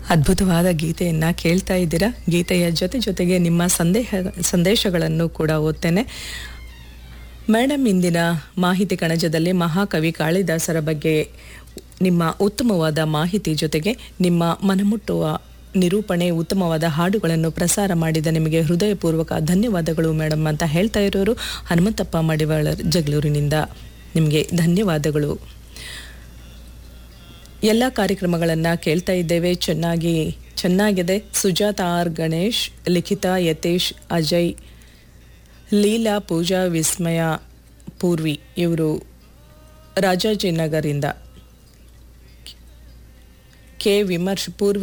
ಅದ್ಭುತವಾದ ಗೀತೆಯನ್ನ ಕೇಳ್ತಾ ಇದ್ದೀರಾ ಗೀತೆಯ ಜೊತೆ ಜೊತೆಗೆ ನಿಮ್ಮ ಸಂದೇಹ ಸಂದೇಶಗಳನ್ನು ಕೂಡ ಓದ್ತೇನೆ ಮೇಡಮ್ ಇಂದಿನ ಮಾಹಿತಿ ಕಣಜದಲ್ಲಿ ಮಹಾಕವಿ ಕಾಳಿದಾಸರ ಬಗ್ಗೆ ನಿಮ್ಮ ಉತ್ತಮವಾದ ಮಾಹಿತಿ ಜೊತೆಗೆ ನಿಮ್ಮ ಮನಮುಟ್ಟುವ ನಿರೂಪಣೆ ಉತ್ತಮವಾದ ಹಾಡುಗಳನ್ನು ಪ್ರಸಾರ ಮಾಡಿದ ನಿಮಗೆ ಹೃದಯಪೂರ್ವಕ ಧನ್ಯವಾದಗಳು ಮೇಡಮ್ ಅಂತ ಹೇಳ್ತಾ ಇರೋರು ಹನುಮಂತಪ್ಪ ಮಡಿವಾಳ ಜಗಳೂರಿನಿಂದ ನಿಮಗೆ ಧನ್ಯವಾದಗಳು ಎಲ್ಲ ಕಾರ್ಯಕ್ರಮಗಳನ್ನು ಕೇಳ್ತಾ ಇದ್ದೇವೆ ಚೆನ್ನಾಗಿ ಚೆನ್ನಾಗಿದೆ ಸುಜಾತ ಆರ್ ಗಣೇಶ್ ಲಿಖಿತಾ ಯತೇಶ್ ಅಜಯ್ ಲೀಲಾ ಪೂಜಾ ವಿಸ್ಮಯ ಪೂರ್ವಿ ಇವರು ರಾಜಾಜಿನಗರಿಂದ ಕೆ ವಿಮರ್ಶ್ ಪೂರ್ವಿ